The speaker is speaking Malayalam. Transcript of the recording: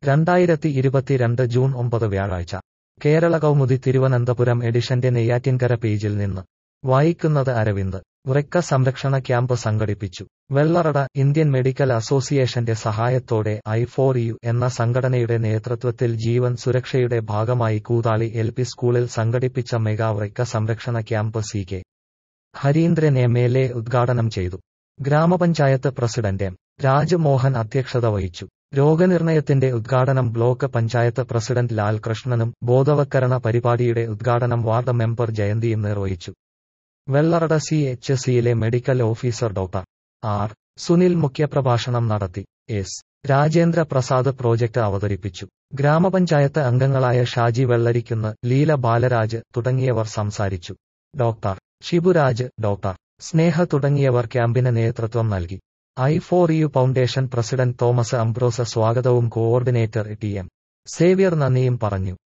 രണ്ടായിരത്തി ഇരുപത്തിരണ്ട് ജൂൺ ഒമ്പത് വ്യാഴാഴ്ച കേരള കൗമുദി തിരുവനന്തപുരം എഡിഷന്റെ നെയ്യാറ്റിൻകര പേജിൽ നിന്ന് വായിക്കുന്നത് അരവിന്ദ് വൃക്ക സംരക്ഷണ ക്യാമ്പ് സംഘടിപ്പിച്ചു വെള്ളറട ഇന്ത്യൻ മെഡിക്കൽ അസോസിയേഷന്റെ സഹായത്തോടെ ഐ ഫോർ യു എന്ന സംഘടനയുടെ നേതൃത്വത്തിൽ ജീവൻ സുരക്ഷയുടെ ഭാഗമായി കൂതാളി എൽ പി സ്കൂളിൽ സംഘടിപ്പിച്ച മെഗാ വൃക്ക സംരക്ഷണ camp C K Hareendran M L A ഉദ്ഘാടനം ചെയ്തു ഗ്രാമപഞ്ചായത്ത് പ്രസിഡന്റ് എം രാജ്മോഹൻ അധ്യക്ഷത വഹിച്ചു രോഗനിർണയത്തിന്റെ ഉദ്ഘാടനം ബ്ലോക്ക് പഞ്ചായത്ത് പ്രസിഡന്റ് ലാൽകൃഷ്ണനും ബോധവൽക്കരണ പരിപാടിയുടെ ഉദ്ഘാടനം വാർഡ് മെമ്പർ ജയന്തിയും നിർവഹിച്ചു വെള്ളറട സി എച്ച് സിയിലെ medical officer doctor R Sunil മുഖ്യപ്രഭാഷണം നടത്തി എസ് രാജേന്ദ്ര പ്രസാദ് പ്രോജക്ട് അവതരിപ്പിച്ചു ഗ്രാമപഞ്ചായത്ത് അംഗങ്ങളായ ഷാജി വെള്ളരിക്കുന്ന് ലീല ബാലരാജ് തുടങ്ങിയവർ സംസാരിച്ചു ഡോക്ടർ ഷിബുരാജ് ഡോക്ടർ സ്നേഹ തുടങ്ങിയവർ ക്യാമ്പിന് നേതൃത്വം നൽകി I for you foundation president Thomas Ambrose സ്വാഗതവും കോഓർഡിനേറ്റർ ടി എം സേവ്യർ നന്ദിയും പറഞ്ഞു